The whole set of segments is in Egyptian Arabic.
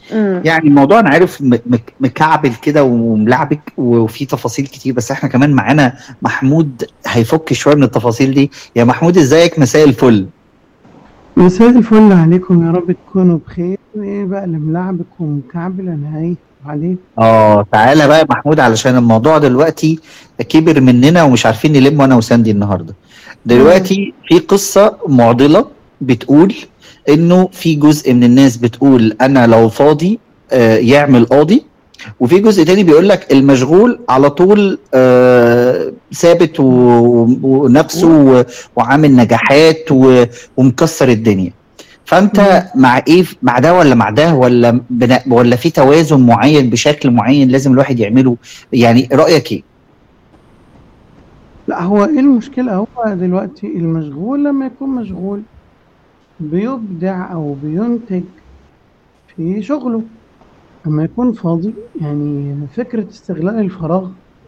مم. يعني الموضوع انا عارف م- مك- مكعبل كده وملعبك وفي تفاصيل كتير بس احنا كمان معانا محمود هيفك شويه من التفاصيل دي يا محمود ازيك مساء الفل مساء الفل عليكم يا رب تكونوا بخير ايه بقى اللي ملعبك ومكعبل انا ايه عليك اه تعالى بقى يا محمود علشان الموضوع دلوقتي كبر مننا ومش عارفين نلم انا وساندي النهارده دلوقتي في قصه معضله بتقول انه في جزء من الناس بتقول انا لو فاضي آه، يعمل قاضي وفي جزء تاني بيقول لك المشغول على طول آه، ثابت و- ونفسه و- وعامل نجاحات و- ومكسر الدنيا فانت مع ايه مع ده ولا مع ده ولا بنا ولا في توازن معين بشكل معين لازم الواحد يعمله يعني رايك ايه لا هو ايه المشكلة هو دلوقتي المشغول لما يكون مشغول بيبدع او بينتج في شغله لما يكون فاضي يعني فكرة استغلال الفراغ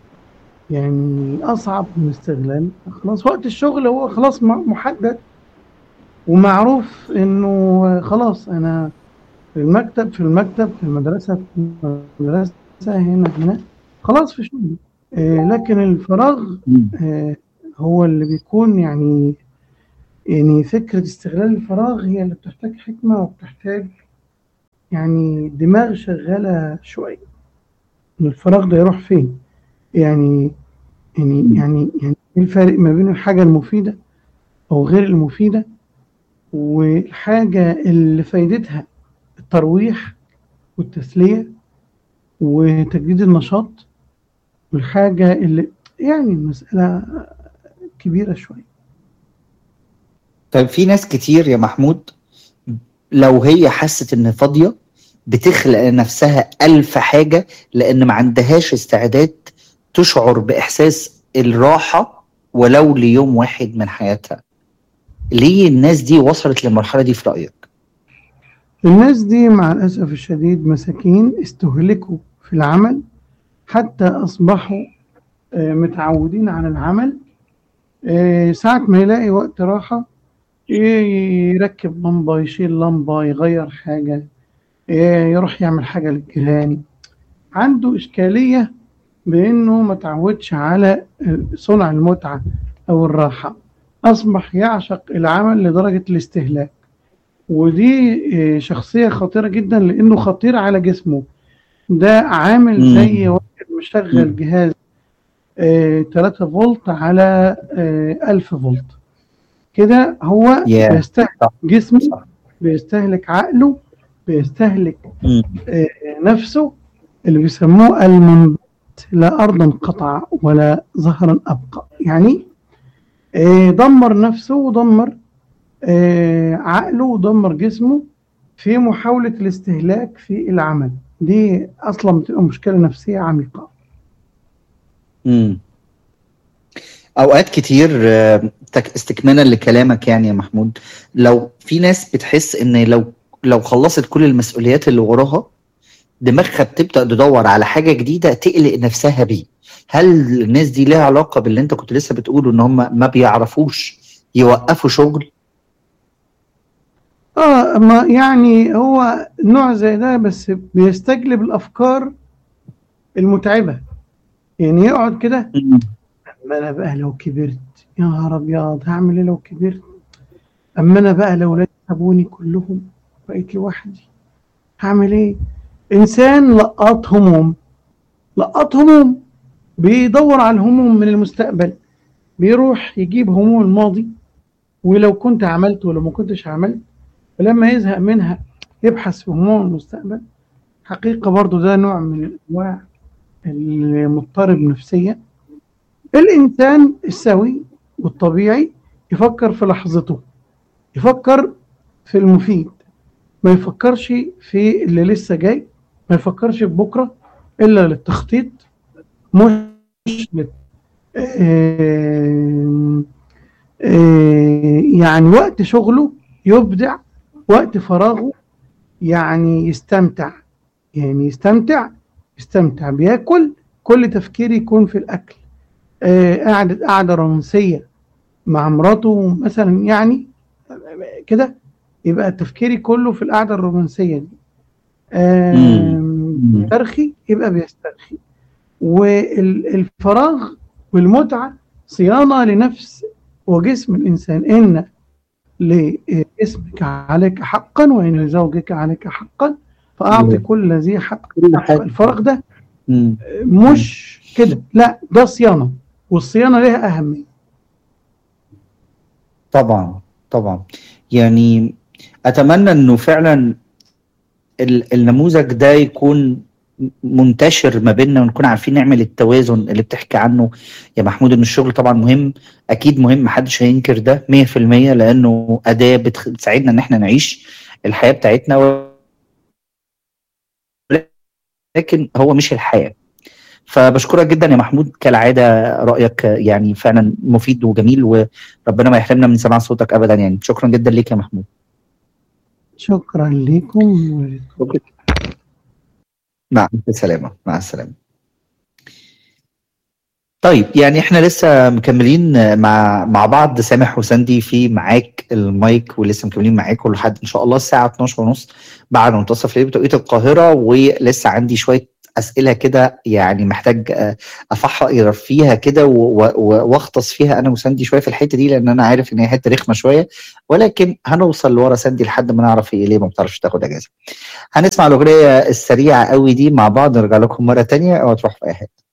يعني اصعب من استغلال خلاص وقت الشغل هو خلاص م- محدد ومعروف انه خلاص انا في المكتب في المكتب في المدرسة في المدرسة هنا هنا خلاص في شغلي آه، لكن الفراغ آه، هو اللي بيكون يعني يعني فكرة استغلال الفراغ هي اللي بتحتاج حكمة وبتحتاج يعني دماغ شغالة شوية إن الفراغ ده يروح فين يعني يعني يعني يعني إيه الفرق ما بين الحاجة المفيدة أو غير المفيدة والحاجة اللي فايدتها الترويح والتسلية وتجديد النشاط والحاجة اللي يعني المسألة كبيرة شوية طيب في ناس كتير يا محمود لو هي حست ان فاضيه بتخلق لنفسها ألف حاجة لأن ما عندهاش استعداد تشعر بإحساس الراحة ولو ليوم واحد من حياتها ليه الناس دي وصلت للمرحلة دي في رأيك؟ الناس دي مع الأسف الشديد مساكين استهلكوا في العمل حتى أصبحوا آه، متعودين على العمل آه، ساعة ما يلاقي وقت راحة ي- يركب لمبة يشيل لمبة يغير حاجة آه، يروح يعمل حاجة للجيران عنده إشكالية بأنه ما تعودش على صنع المتعة أو الراحة أصبح يعشق العمل لدرجة الاستهلاك ودي آه، شخصية خطيرة جدا لأنه خطير على جسمه ده عامل مم. زي واحد مشغل جهاز آه، 3 فولت على آه، 1000 فولت كده هو Yeah. بيستهلك صح. جسمه صح. بيستهلك عقله بيستهلك مم. آه، نفسه اللي بيسموه المنبت لا أرضا قطع ولا ظهرا أبقى يعني آه، دمر نفسه ودمر آه، عقله ودمر جسمه في محاولة الاستهلاك في العمل دي أصلا بتبقى مشكلة نفسية عميقة مم. اوقات كتير آه، تك- استكمالا لكلامك يعني يا محمود لو في ناس بتحس ان لو لو خلصت كل المسؤوليات اللي وراها دماغها بتبدا تدور على حاجه جديده تقلق نفسها بيه هل الناس دي لها علاقه باللي انت كنت لسه بتقوله ان هم ما بيعرفوش يوقفوا شغل اه ما يعني هو نوع زي ده بس بيستجلب الافكار المتعبه يعني يقعد كده اما انا بقى لو كبرت يا نهار ابيض هعمل ايه لو كبرت اما انا بقى لو ولادي سابوني كلهم بقيت لوحدي هعمل ايه انسان لقط هموم لقط هموم بيدور على الهموم من المستقبل بيروح يجيب هموم الماضي ولو كنت عملت ولو ما كنتش عملت ولما يزهق منها يبحث في هموم المستقبل حقيقة برضو ده نوع من الأنواع المضطرب نفسيا الإنسان السوي والطبيعي يفكر في لحظته يفكر في المفيد ما يفكرش في اللي لسه جاي ما يفكرش في بكرة إلا للتخطيط مش لل- آه، آه، يعني وقت شغله يبدع وقت فراغه يعني يستمتع يعني يستمتع يستمتع بياكل كل تفكيري يكون في الأكل آه، قعدة قعدة رومانسية مع مراته مثلا يعني كده يبقى تفكيري كله في القعدة الرومانسية دي آم، مم. بيسترخي يبقى بيسترخي والفراغ والمتعة صيانة لنفس وجسم الإنسان إن لجسمك عليك حقا وإن لزوجك عليك حقا فأعطي مم. كل ذي حق كل حقه. حاجة. الفراغ ده مم. مش كده لا ده صيانة والصيانة لها أهمية طبعا طبعا يعني اتمنى انه فعلا ال- النموذج ده يكون منتشر ما بيننا ونكون عارفين نعمل التوازن اللي بتحكي عنه يا محمود ان الشغل طبعا مهم اكيد مهم محدش هينكر ده 100% لانه اداة بتخ- بتساعدنا ان احنا نعيش الحياة بتاعتنا و- لكن هو مش الحياة فبشكرك جدا يا محمود كالعادة رأيك يعني فعلا مفيد وجميل وربنا ما يحرمنا من سماع صوتك ابدا يعني شكرا جدا ليك يا محمود شكرا لكم و... مع السلامة مع السلامة طيب يعني احنا لسه مكملين مع مع بعض سامح وساندي في معاك المايك ولسه مكملين معاكم لحد ان شاء الله الساعة 12 ونص بعد منتصف الليل بتوقيت القاهرة ولسه عندي شوية أسئلة كده يعني محتاج آه، أفحر فيها كده و- و- واغطس فيها أنا وساندي شوية في الحتة دي لأن أنا عارف إن هي حتة رخمة شوية ولكن هنوصل لورا ساندي لحد ما نعرف هي ليه ما بتعرفش تاخد أجازة. هنسمع الأغنية السريعة قوي دي مع بعض نرجع لكم مرة تانية أو تروح في أي حتة.